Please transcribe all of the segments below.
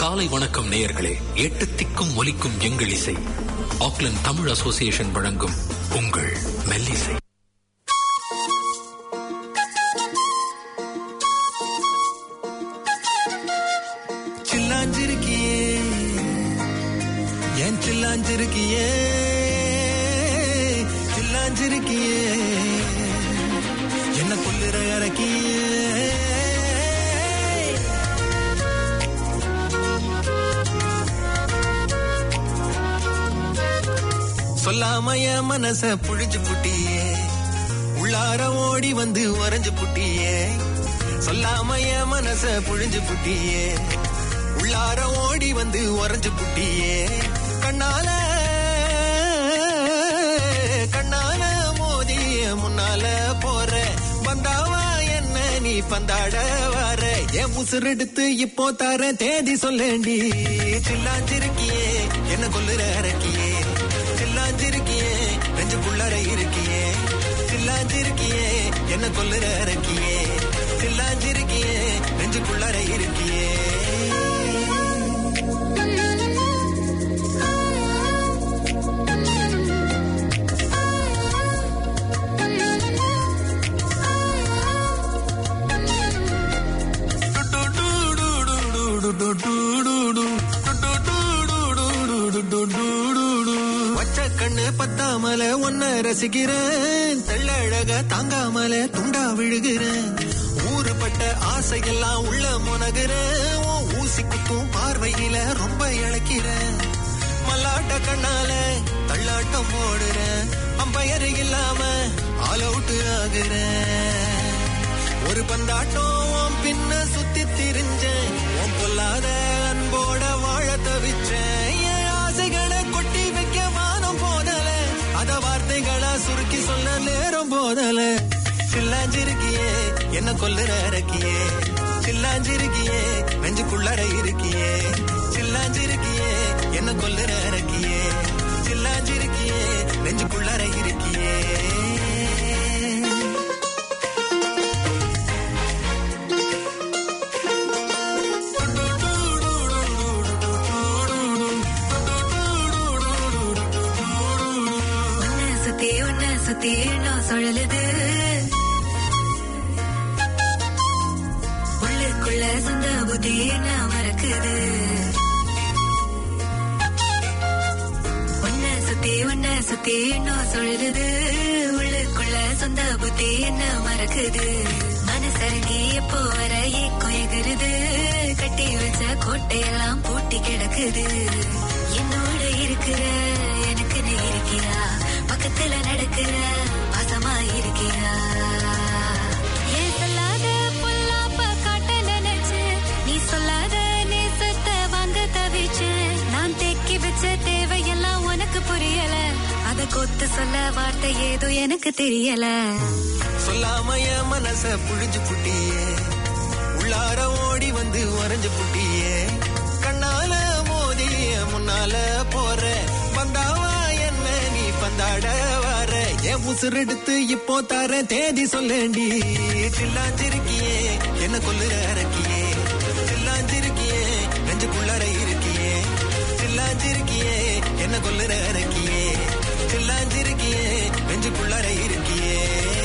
காலை வணக்கம் நேயர்களே எட்டு திக்கும் ஒலிக்கும் எங்கள் இசை ஆக்லண்ட் தமிழ் அசோசியேஷன் வழங்கும் உங்கள் மெல்லிசை சில்லாஞ்சிருக்கியே ஏன் சில்லாஞ்சிருக்கியே சில்லாஞ்சிருக்கியே என்ன கொல்லுற இறக்கியே சொல்லாம என் மனச புழிஞ்சு புட்டியே உள்ளார ஓடி வந்து உறைஞ்சு புட்டியே சொல்லாம என் மனச புழிஞ்சு புட்டியே உள்ளார ஓடி வந்து உறைஞ்சு புட்டியே கண்ணால கண்ணால மோதி முன்னால போற வந்தாவா என்ன நீ பந்தாட வர என் உசுரெடுத்து இப்போ தர தேதி சொல்லேண்டி சில்லாஞ்சிருக்கியே என்ன கொல்லுற இறக்கியே சில்லாஞ்சிருக்கியே நெஞ்சுக்குள்ளற இருக்கியே சில்லாஞ்சிருக்கியே என்ன கொல்லுற இறக்கியே சில்லாஞ்சிருக்கியே நெஞ்சுக்குள்ளற இருக்கியே வச்ச கண்ணு பத்தாமல ஒன்ன ரசிக்கிறேன் தெள்ளழக தாங்காமல துண்டா விழுகிறேன் ஊறுபட்ட ஆசையெல்லாம் உள்ள முனகிறேன் உன் ஊசி குத்தும் பார்வையில ரொம்ப இழக்கிறேன் மல்லாட்ட கண்ணால தள்ளாட்டம் போடுறேன் அம்பயரு இல்லாம ஆல் அவுட் ஆகுறேன் ஒரு பந்தாட்டம் உன் பின்ன சுத்தி திரிஞ்சேன் உன் பொல்லாத அன்போட வாழ தவிச்சேன் என் ஆசைகளை கொட்டி வைக்க வானம் போதல அத வார்த்தைகளா சுருக்கி சொல்ல நேரம் போதல சில்லாஞ்சிருக்கியே என்ன கொல்லுற இறக்கியே சில்லாஞ்சிருக்கியே நெஞ்சுக்குள்ளற இருக்கியே சில்லாஞ்சிருக்கியே என்ன கொல்லுற இறக்கியே சில்லாஞ்சிருக்கியே நெஞ்சுக்குள்ளற இருக்கியே உன்னை சுத்தி உன்னை சுத்தி நான் சுழலுது உள்ளுக்குள்ள சொந்த புத்தி என்ன மறக்குது உன்னை சுத்தி உன்னை சுத்தி நான் சுழலுது உள்ளுக்குள்ள சொந்த புத்தி என்ன மறக்குது மனசரங்கி எப்போ வர ஏக்கம் எகுருது கட்டி வச்ச கோட்டையெல்லாம் பூட்டி கிடக்குது என்னோட இருக்கிற எனக்கு நீ இருக்கிறா பக்கத்துல நடக்கிற பாசமா இருக்கிறா ஏன் சொல்லாத பொல்லாப்ப காட்ட நினைச்சு நீ சொல்லாத நேசத்தை வாங்க தவிச்சு நான் தேக்கி வச்ச தேவையெல்லாம் உனக்கு புரியல அத கொத்து சொல்ல வார்த்தை ஏதோ எனக்கு தெரியல சொல்லாம என் மனச புழிஞ்சு புட்டியே உள்ளார ஓடி வந்து உறைஞ்சு புட்டியே கண்ணால மோதி முன்னால போற வந்தாவா என்ன நீ பந்தாட வர என் உசுரெடுத்து இப்போ தர தேதி சொல்லேண்டி சில்லாஞ்சிருக்கியே என்ன கொல்லுற இறக்கியே சில்லாஞ்சிருக்கியே நெஞ்சுக்குள்ளற இருக்கியே சில்லாஞ்சிருக்கியே என்ன கொல்லுற இறக்கியே சில்லாஞ்சிருக்கியே நெஞ்சுக்குள்ளற இருக்கியே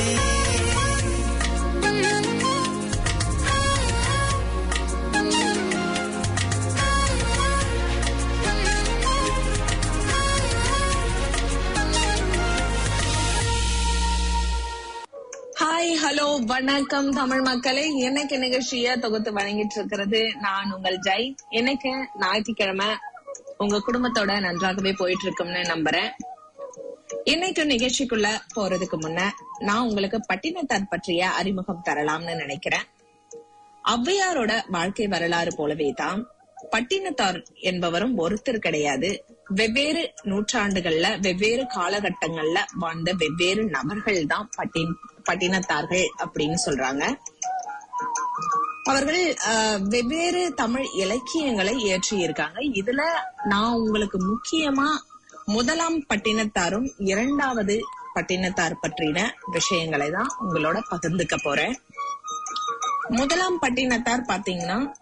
ஹாய் ஹலோ வணக்கம் தமிழ் மக்களே இன்னைக்கு நிகழ்ச்சிய தொகுத்து வழங்கிட்டு இருக்கிறது நான் உங்கள் ஜெய் இன்னைக்கு ஞாயிற்றுக்கிழமை உங்க குடும்பத்தோட நன்றாகவே போயிட்டு இருக்கும்னு நம்புறேன் இன்னைக்கு நிகழ்ச்சிக்குள்ள போறதுக்கு முன்ன நான் உங்களுக்கு பட்டினத்தார் பற்றிய அறிமுகம் தரலாம்னு நினைக்கிறேன் ஔவையாரோட வாழ்க்கை வரலாறு போலவே தான் பட்டினத்தார் என்பவரும் ஒருத்தர் கிடையாது வெவ்வேறு நூற்றாண்டுகள்ல வெவ்வேறு காலகட்டங்கள்ல வாழ்ந்த வெவ்வேறு நபர்கள் தான் பட்டின் பட்டினத்தார்கள் அப்படின்னு சொல்றாங்க அவர்கள் அஹ், வெவ்வேறு தமிழ் இலக்கியங்களை இயற்றியிருக்காங்க இதுல நான் உங்களுக்கு முக்கியமா முதலாம் பட்டினத்தாரும் இரண்டாவது பட்டினத்தார் பற்றின விஷயங்களை தான் உங்களோட பகிர்ந்துக்க போறேன் முதலாம் பட்டினத்தார் பாத்தீங்கன்னா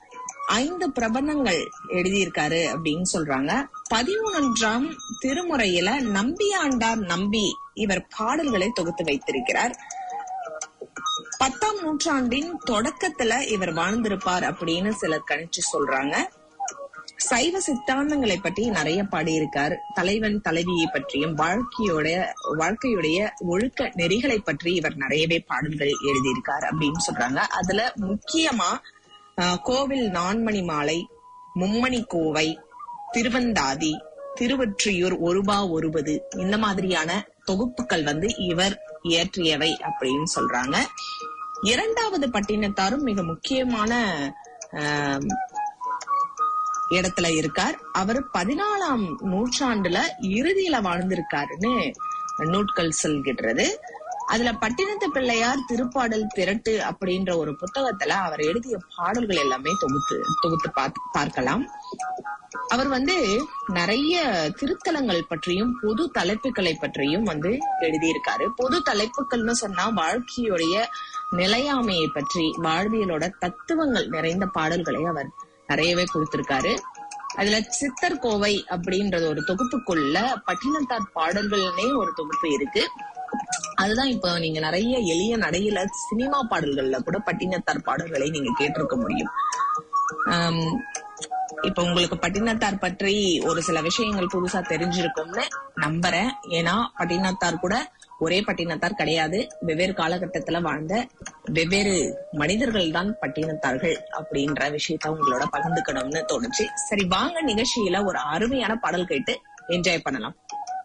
ஐந்து பிரபந்தங்கள் எழுதியிருக்காரு அப்படின்னு சொல்றாங்க பதிமூன்றாம் திருமுறையில நம்பியாண்டார் நம்பி இவர் பாடல்களை தொகுத்து வைத்திருக்கிறார் பத்தாம் நூற்றாண்டின் தொடக்கத்துல இவர் வாழ்ந்திருப்பார் அப்படின்னு சிலர் கணிச்சு சொல்றாங்க சைவ சித்தாந்தங்களை பற்றி நிறைய பாடியிருக்கார் தலைவன் தலைவியை பற்றியும் வாழ்க்கையோட வாழ்க்கையுடைய ஒழுக்க நெறிகளை பற்றி இவர் நிறையவே பாடல்கள் எழுதியிருக்கார் அப்படின்னு சொல்றாங்க அதுல முக்கியமா ஆஹ், கோவில் நான்மணி மாலை மும்மணி கோவை திருவந்தாதி திருவொற்றியூர் ஒருபா ஒருபது இந்த மாதிரியான தொகுப்புகள் வந்து இவர் இயற்றியவை அப்படின்னு சொல்றாங்க இரண்டாவது பட்டினத்தாரும் மிக முக்கியமான ஆஹ், இடத்துல இருக்கார் அவர் பதினாலாம் நூற்றாண்டுல இறுதியில வாழ்ந்திருக்காருன்னு நூட்கள் சொல்கின்றது அதுல பட்டினத்து பிள்ளையார் திருப்பாடல் திரட்டு அப்படின்ற ஒரு புத்தகத்துல அவர் எழுதிய பாடல்கள் எல்லாமே தொகுத்து தொகுத்து பார்த்து பார்க்கலாம் அவர் வந்து நிறைய திருத்தலங்கள் பற்றியும் பொது தலைப்புகளை பற்றியும் வந்து எழுதியிருக்காரு பொது தலைப்புகள்னு சொன்னா வாழ்க்கையுடைய நிலையாமையை பற்றி வாழ்வியலோட தத்துவங்கள் நிறைந்த பாடல்களை அவர் நிறையவே கொடுத்திருக்காரு அதுல சித்தர் கோவை அப்படின்றது ஒரு தொகுப்புக்குள்ள பட்டினத்தார் பாடல்கள்னே ஒரு தொகுப்பு இருக்கு அதுதான் இப்போ நீங்க நிறைய எளிய நடையில சினிமா பாடல்கள்ல கூட பட்டினத்தார் பாடல்களை நீங்க கேட்டிருக்க முடியும் ஆம், இப்ப உங்களுக்கு பட்டினத்தார் பற்றி ஒரு சில விஷயங்கள் புதுசா தெரிஞ்சிருக்கும்னு நம்புறேன் ஏன்னா பட்டினத்தார் கூட ஒரே பட்டினத்தார் கிடையாது வெவ்வேறு காலகட்டத்துல வாழ்ந்த வெவ்வேறு மனிதர்கள் தான் பட்டினத்தார்கள் அப்படின்ற விஷயத்த உங்களோட பகிர்ந்துக்கணும்னு தோணுச்சு சரி வாங்க நிகழ்ச்சியில ஒரு அருமையான பாடல் கேட்டு என்ஜாய் பண்ணலாம்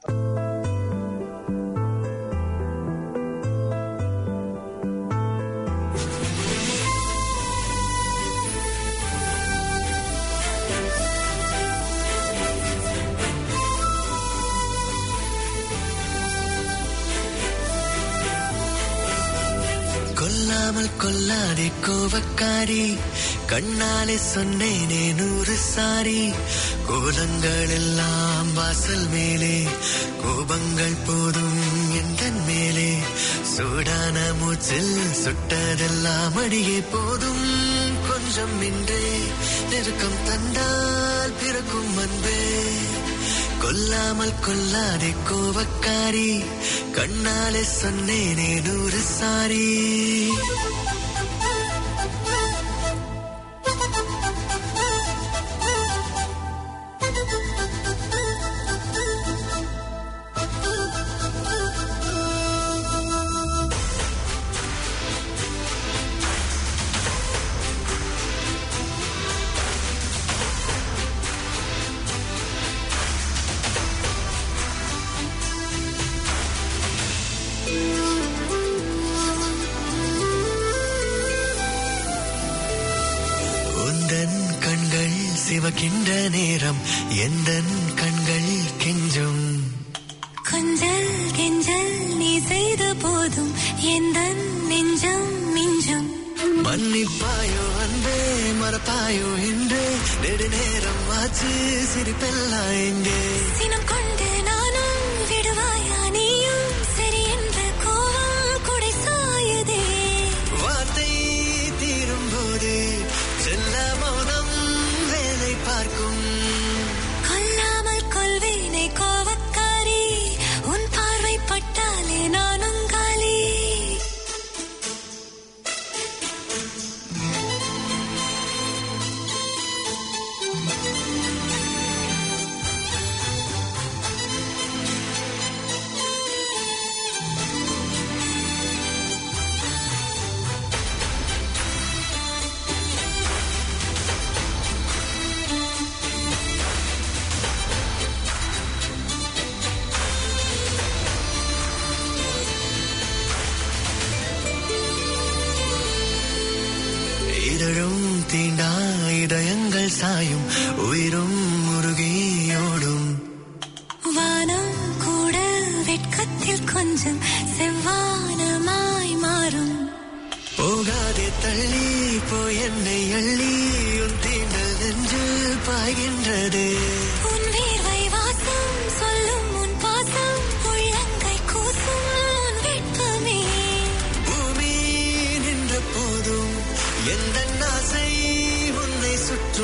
கொல்லாமல் கொல்லாதே கோபக்காரி கண்ணாலே சொன்னேனே நூறு சாரி கோலங்கள் எல்லாம் வாசல் மேலே கோபங்கள் போதும் எந்த மேலே சூடான மூச்சில் சுட்டதெல்லாம் அடியே போதும் கொஞ்சம் இன்றே நெருக்கம் தந்தால் பிறக்கும் அன்பே கொல்லாமல் கொல்லாதே கோபக்காரி கண்ணாலே சொன்னேனே நூறு சாரி உந்தன் கண்கள் சிவக்கின்ற நேரம் எந்தன் கண்கள் கெஞ்சும் கொஞ்சல் கெஞ்சல் நீ செய்த போதும் எந்த நெஞ்சம் மிஞ்சும் மன்னிப்பாயோ அன்பே மறப்பாயோ என்று நெடுநேரம் ஆச்சு சிரிப்பெல்லாம் எங்கே சினம் கொண்டு நானும் விடுவாயா நீயும் சரி என்ற கோவம் குடை சாயுதே வார்த்தை தீரும் போது செல்ல மௌனம் வேலை பார்க்கும் கொல்லாமல் கொள்வேனை கோவக்காரி உன் பார்வை பட்டாலே நானும் காலி இதழும் தீண்டா இதயங்கள் சாயும் உயிரும் முருகியோடும் வானம் கூட வெட்கத்தில் கொஞ்சம் செவ்வானமாய் மாறும் போகாதே தள்ளி போய் என்னை அள்ளி உன் தீண்டல் நெஞ்சில் பாய்கின்றது உன் வேர்வை வாசம் சொல்லும் உன் பாசம் உள்ளங்கை கூசும் உன் வெட்கமே பூமி நின்ற போதும் எந்த ஆசை உன்னை சுற்றும்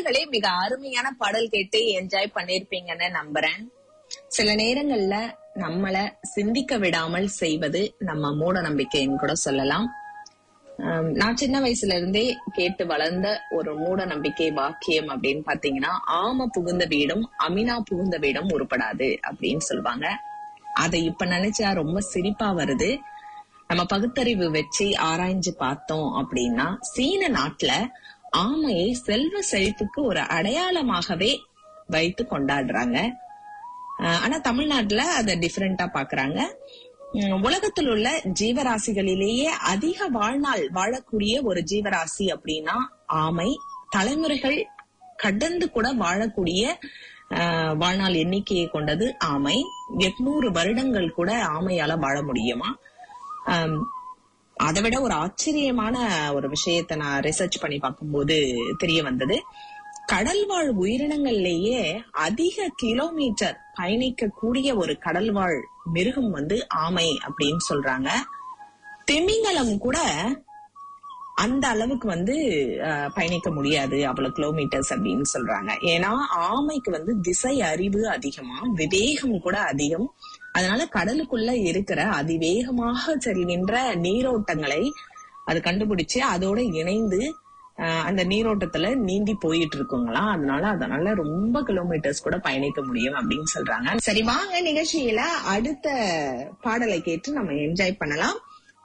நேயர்களே மிக அருமையான பாடல் கேட்டு என்ஜாய் பண்ணிருப்பீங்கன்னு நம்புறேன் சில நேரங்கள்ல நம்மள சிந்திக்க விடாமல் செய்வது நம்ம மூட நம்பிக்கைன்னு கூட சொல்லலாம் ஆம், நான் சின்ன வயசுல இருந்தே கேட்டு வளர்ந்த ஒரு மூட நம்பிக்கை வாக்கியம் அப்படின்னு பாத்தீங்கன்னா ஆம புகுந்த வீடும் அமினா புகுந்த வீடும் உருப்படாது அப்படின்னு சொல்லுவாங்க அதை இப்ப நினைச்சா ரொம்ப சிரிப்பா வருது நம்ம பகுத்தறிவு வச்சு ஆராய்ஞ்சு பார்த்தோம் அப்படின்னா சீன நாட்டுல ஆமையை செல்வ செழிப்புக்கு ஒரு அடையாளமாகவே வைத்து கொண்டாடுறாங்க ஆஹ் ஆனா தமிழ்நாட்டுல அதை டிஃபரெண்டா பாக்குறாங்க உம் உலகத்தில் உள்ள ஜீவராசிகளிலேயே அதிக வாழ்நாள் வாழக்கூடிய ஒரு ஜீவராசி அப்படின்னா ஆமை தலைமுறைகள் கடந்து கூட வாழக்கூடிய ஆஹ் வாழ்நாள் எண்ணிக்கையை கொண்டது ஆமை எட்நூறு வருடங்கள் கூட ஆமையால வாழ முடியுமா ஆம், அதை விட ஒரு ஆச்சரியமான ஒரு விஷயத்தை நான் ரிசர்ச் பண்ணி பார்க்கும்போது தெரிய வந்தது கடல் வாழ் உயிரினங்கள்லயே அதிக கிலோமீட்டர் பயணிக்கக்கூடிய ஒரு கடல் வாழ் மிருகம் வந்து ஆமை அப்படின்னு சொல்றாங்க திமிங்கலம் கூட அந்த அளவுக்கு வந்து அஹ், பயணிக்க முடியாது அவ்வளவு கிலோமீட்டர்ஸ் அப்படின்னு சொல்றாங்க ஏன்னா ஆமைக்கு வந்து திசை அறிவு அதிகமா விவேகம் கூட அதிகம் அதனால கடலுக்குள்ள இருக்கிற அதிவேகமாக செல்கின்ற நீரோட்டங்களை அது கண்டுபிடிச்சு அதோட இணைந்து அஹ், அந்த நீரோட்டத்துல நீந்தி போயிட்டு இருக்குங்களாம் அதனால அதனால ரொம்ப கிலோமீட்டர்ஸ் கூட பயணிக்க முடியும் அப்படின்னு சொல்றாங்க சரி வாங்க நிகழ்ச்சியில அடுத்த பாடலை கேட்டு நம்ம என்ஜாய் பண்ணலாம்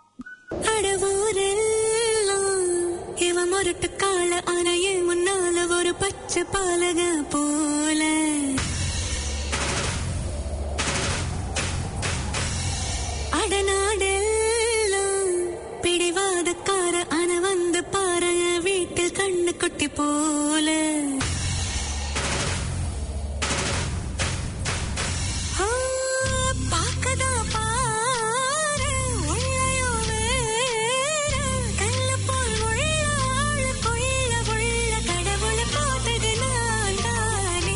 அடவூரெல்லாம் இவ முரட்டு கால அறையில் முன்னால ஒரு பச்சை பாலக போல அடநாடெல்லாம் பிடிவாதக்கார அன வந்து பாரு வீட்டில் கண்ணு குட்டி போல ஆ, பாக்கதா பாரு, உள்ளையோ வேற. கல்லு போல் உள்ள ஆளுக்குள்ள உள்ள கடவுளை பார்த்தது நான் தானே.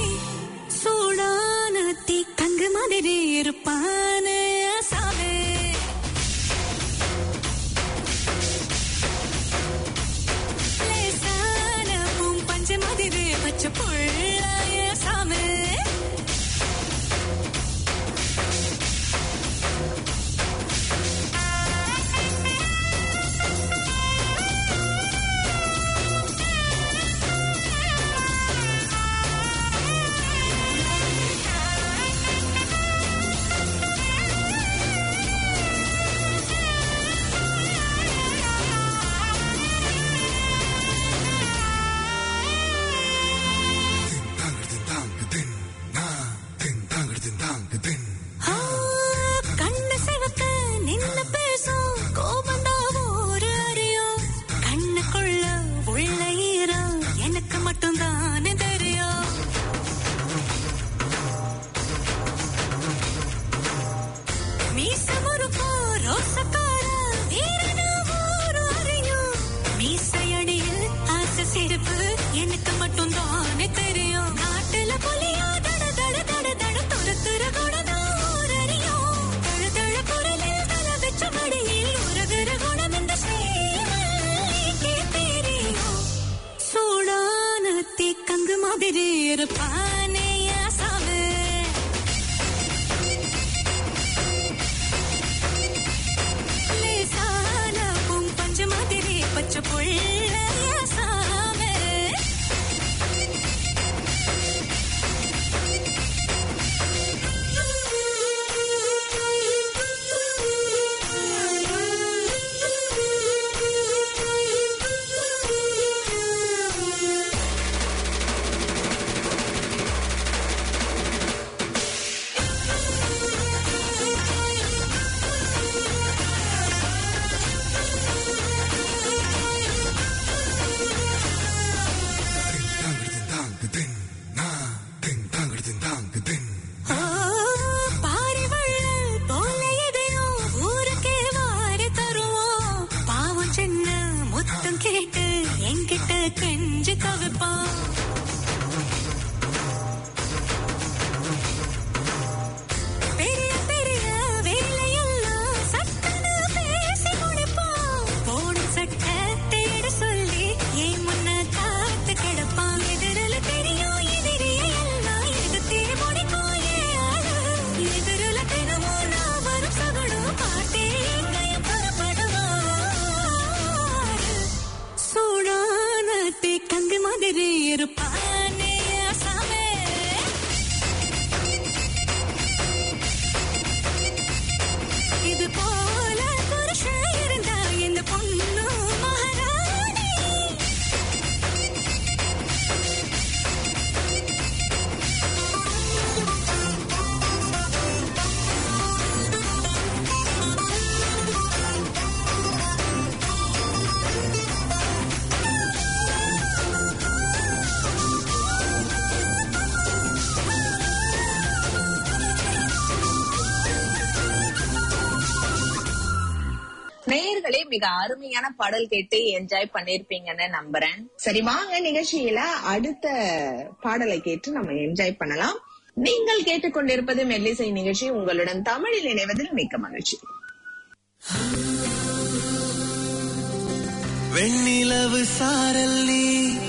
சூடான தீ கங்கு மாதிரி இருப்பானே சாவே நேயர்களே மிக அருமையான பாடல் கேட்டு என்ஜாய் பண்ணிருப்பீங்கன்னு நம்புறேன் சரி வாங்க நிகழ்ச்சியில அடுத்த பாடலை கேட்டு நம்ம என்ஜாய் பண்ணலாம் நீங்கள் கேட்டுக்கொண்டிருப்பது மெல்லிசை நிகழ்ச்சி உங்களுடன் தமிழில் இணைவதில் மிக்க மகிழ்ச்சி வெண்ணிலவு சாரல் நீ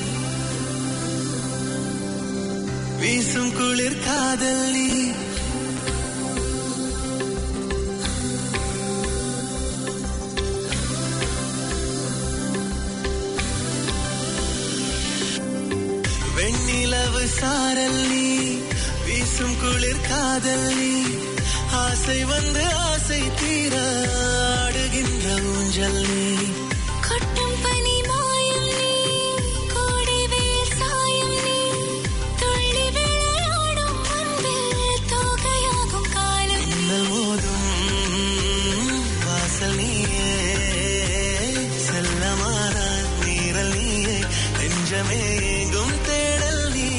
வீசும் குளிர் காதல் நீ வெண்ணிலவு சாரல் நீ வீசும் குளிர் காதல் நீ ஆசை வந்து ஆசை தீர ஆடுகின்ற ஊஞ்சல் நீ கொட்டும் பனி மாயம் நீ கோடி வேர் சாயம் நீ துள்ளி விளையாடும் அன்பில் தோகையாகும் காலம் மின்னல் மோதும் வாசல் நீயே செல்லமான நீரல் நீயே நெஞ்சமே எங்கும் தேடல் நீ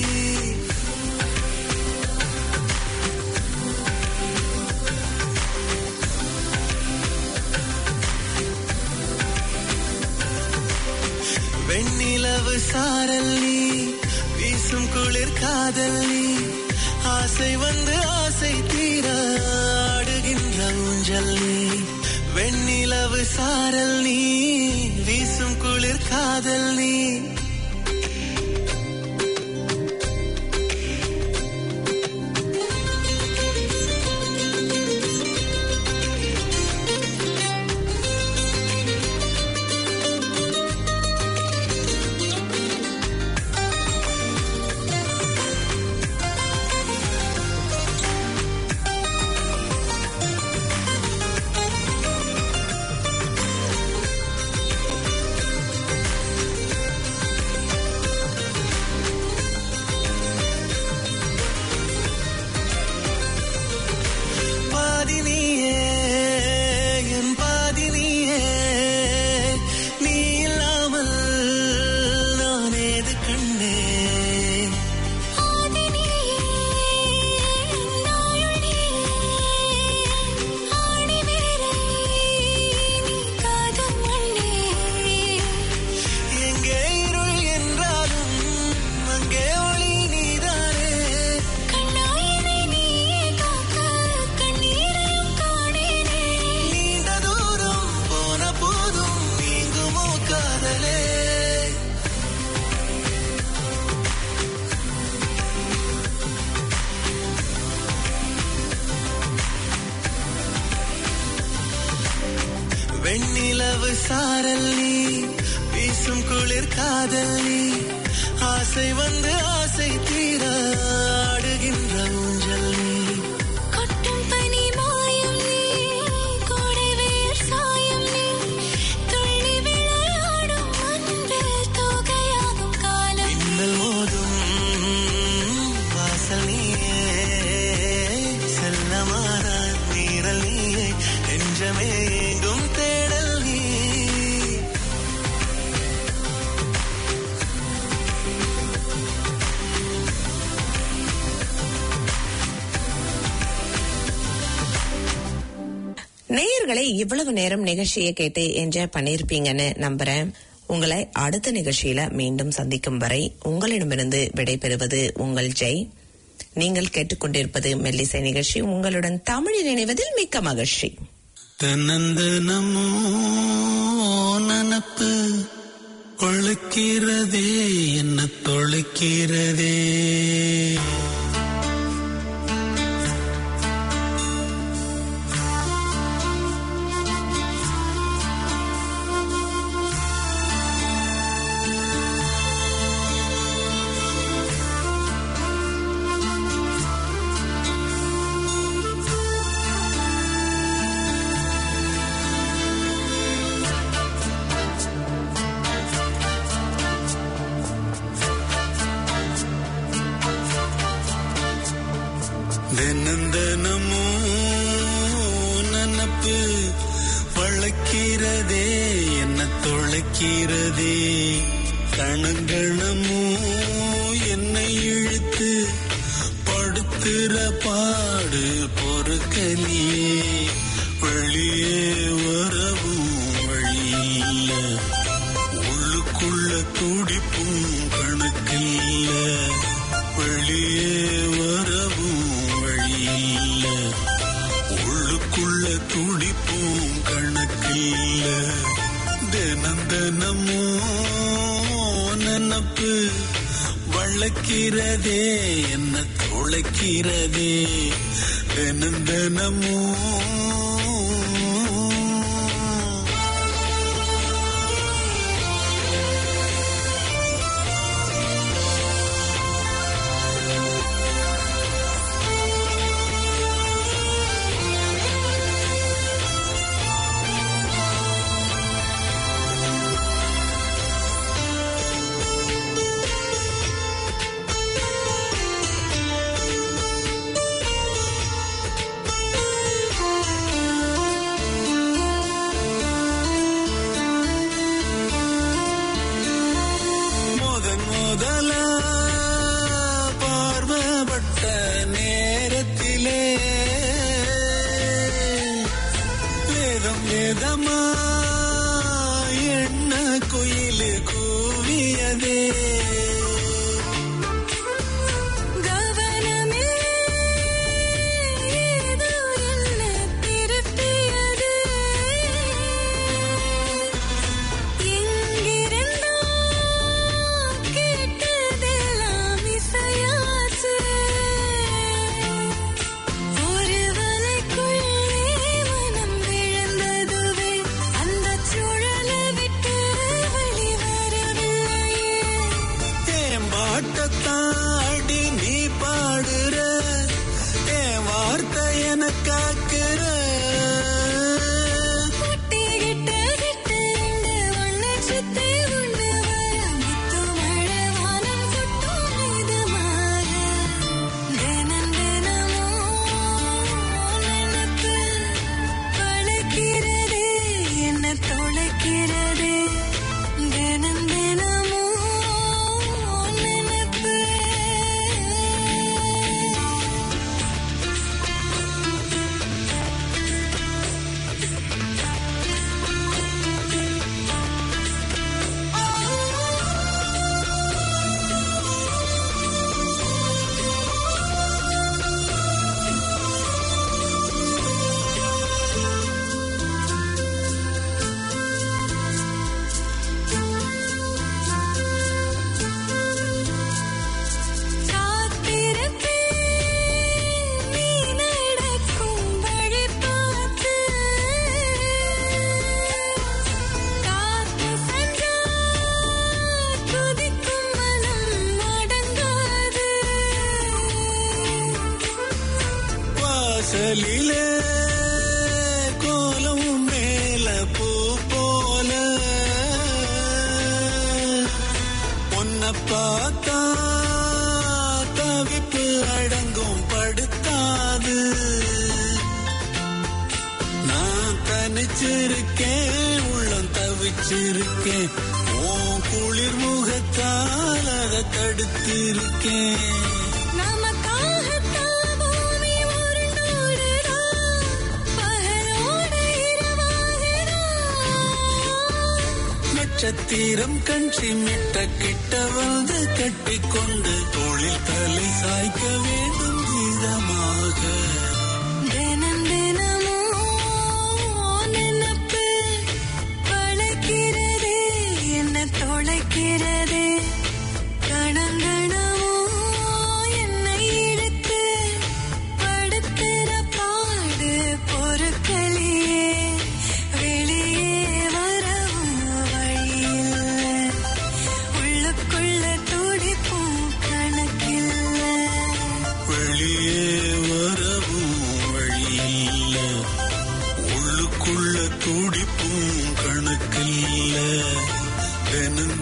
வெண்ணிலவு சாரல் நீ வீசும் குளிர் காதல் நீ ஆசை வந்து ஆசை தீர ஆடுகின்ற ஊஞ்சல் நீ வெண்ணிலவு சாரல் நீ வீசும் குளிர் காதல் நீ பாதி நீயே என் பாதி நீயே நீ இல்லாமல் நான் ஏது கண்ணே ஆதி நீயே நாயுள் நீயே ஆணி வேரை நீ காதும் மண்ணே எங்கே இருள் என்றாலும் அங்கே ஒளி நீதானே கண்ணாயினை நீயே காக்க கண்ணீரையும் காணேனே நீண்ட தூரம் போன போதும் நீங்குமோ காதலே வெண்ணிலவு சாரல் நீ வீசும் குளிர் காதல் நீ ஆசை வந்து ஆசை தீர ஆடுகின்ற ஊஞ்சல் நீ கொட்டும் பனி மாயம் நீ கோடை வேர் சாயம் நீ துள்ளி விளையாடும் அன்பில் தோகையாகும் காலம் மின்னல் மோதும் வாசல் நீயே செல்லமான நீரல் நீயே நெஞ்சமே எங்கும் தேடல் நீ நேயர்களை இவ்வளவு நேரம் நிகழ்ச்சியை கேட்டு என்ஜாய் பண்ணிருப்பீங்கன்னு நம்புறேன் உங்களை அடுத்த நிகழ்ச்சியில மீண்டும் சந்திக்கும் வரை உங்களிடமிருந்து விடைபெறுவது உங்கள் ஜெய் நீங்கள் கேட்டுக்கொண்டிருப்பது மெல்லிசை நிகழ்ச்சி உங்களுடன் தமிழில் இணைவதில் மிக்க மகிழ்ச்சி தன்னந்தனமோ நனப்பு கொழுக்கிறதே என்ன தொலைக்கிறதே தினந்தனமோ நனப்பு வளர்க்கிறதே என்ன தொலைக்கிறதே கணங்கணமோ என்னை இழுத்து படுத்துற பாடு பொறுக்கலியே வெளியே வரவும் தினமும் நினப்பு வளர்க்கிறதே என்ன துளைக்கிறதே தினம் தினமும் முதன் முதல பார்வப்பட்ட நேரத்திலே வேதம் வேதமா எண்ண குயில் கூவியதே கவனமே ஏதோ என்ன திருப்பியது எங்கிருந்தோ கேட்டதெல்லாம் இசையாச்சு ஒரு வலைக்குள்ளே மனம் விழுந்ததுவே அந்த சுழலை விட்டு வெளிவரவில்லையே தேம்பாட்டத்தாடி நீ பாடுற என் வார்த்தை என காக்குற பொட்டிகிட்ட கிட்ட ரெண்டு வண்ணச் சுத்தி உண்டு வர முத்து மழை வானம் கொட்டும் இது மாற தினம் தினமும் நினைப்பு பழக்கிறதே என்ன தொலைக்கிறதே தினம் தினமும் நினைப்பு காத்திருப்பேன் நீ நடக்கும் வழி பார்த்து காத்து சென்றா துதிக்கும் மனம் அடங்காது வாசலிலே கோலம் மேல பூ போல உன்னை பார்த்தா தவிப்பு அடங்கும் படுத்தாது நான் தனிச்சிருக்கேன் உள்ளம் தவிச்சிருக்கேன் உன் குளிர் முகத்தால் அதை தடுத்திருக்கேன் நமக்காகத்தான் பூமி உருண்டோடுதா பகலோட இரவாகுதா நட்சத்திரம் கஞ்சி மிட்ட கிட்ட வந்து கட்டிக்கொண்டு தோளில் தலை சாய்க்க வேண்டும் கீதமாக தினம் தினமும் நினப்பு பழக்கிறதே என்ன தொலைக்கிறதே கணம் கணமும் என்னை இழுத்து படுத்துற பாடு பொறுக்கலையே வெளியே வரவும் வழியில்லை உள்ளுக்குள்ள துடிப்பும் கணக்கில்லை வெளியே வரவும் வழியில்ல உள்ளுக்குள்ள துடிப்பும் கணக்கில்ல தினம்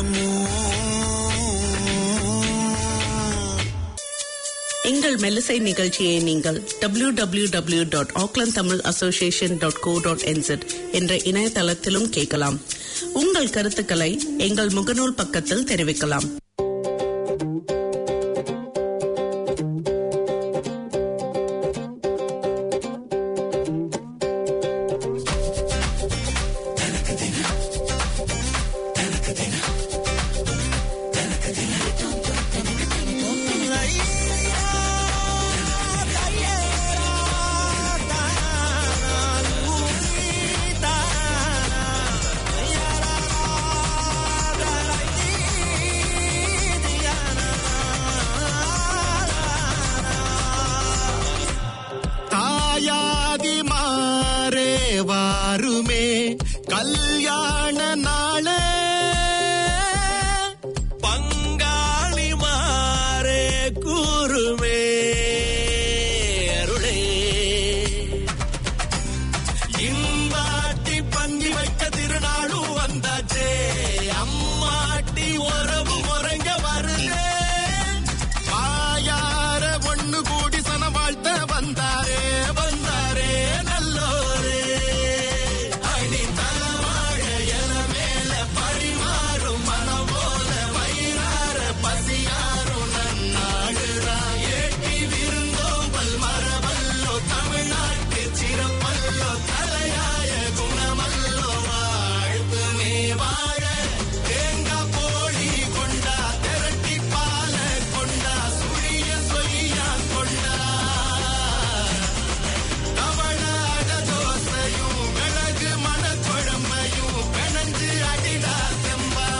தினமும் எங்கள் மெல்லிசை நிகழ்ச்சியை நீங்கள் W W W dot Auckland Tamil association dot co dot NZ என்ற இணையதளத்திலும் கேட்கலாம் உங்கள் கருத்துக்களை எங்கள் முகநூல் பக்கத்தில் தெரிவிக்கலாம் Yeah. கல்யாண நாள பங்காளி மாறே கூறுமே அருளே இம்பாட்டி பங்கி வைக்க திருநாளும் வந்தாச்சே அம்மாட்டி உறவு முறைங்க வருதே வாயார ஒண்ணு கூடி சன வாழ்த்த வந்தாரே வந்தாரே நல்லோரே அடி தலவாழ எல மேல பரிமாறும் மனம் போல வயிறார பசியாரும் நன்னாடுறா ஏட்டி விருந்தோம்பல் மரபல்லோ தமிழ்நாட்டு சிறப்பல்லோ தலையாய குணமல்லோ வாழ்த்துமே வாழ தேங்காய் போடி கொண்டா திரட்டி பால கொண்டா சுழிய சொய்யா கொண்டா கவளாட தோசையும் மிளகு மணக்குழம்பையும் பிணைஞ்சு அடிடா செம்பா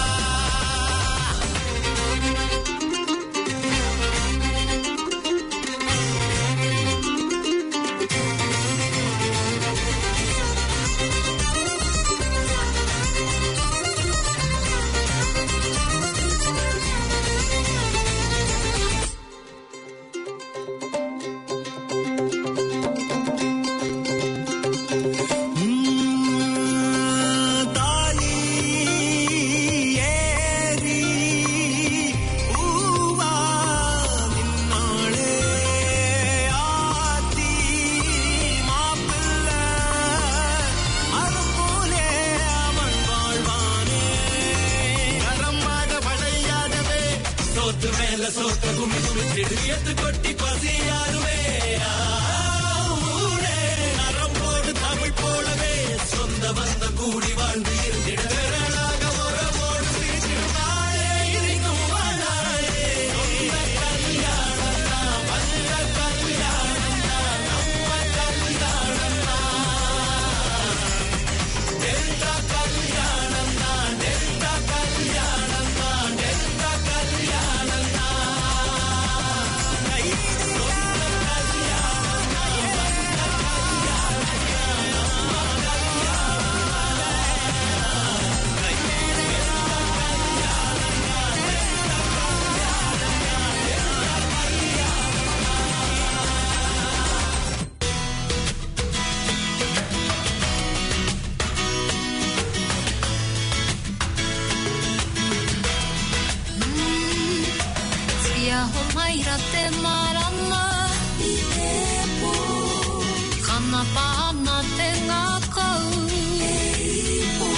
தாலி ஏறி பூவா நின்னாளே ஆத்தி மாப்பிள்ள அரும்போலே அவன் வாழ்வானே கரம்பாக வளையாடவே சோத்து மேல சோத்த குமி குமிச்சிடு எத்து கொட்டி பசியாருவே ஊரே நரம்போடு தமிழ் போலவே சொந்த பந்த கூடி வாழ்ந்து இருந்திட விரலாக உறவோடு சிரித்திடும் நாளே இருக்கும் வாழாளே சொந்த கல்யாணம் தான் வந்த கல்யாணம் தான் நம்ம கல்யாணம் தான் டெல்டா கல்யாணம் தான் டெல்டா கல்யாணம் தான் டெல்டா கல்யாணம் Sia ho mai ratte mai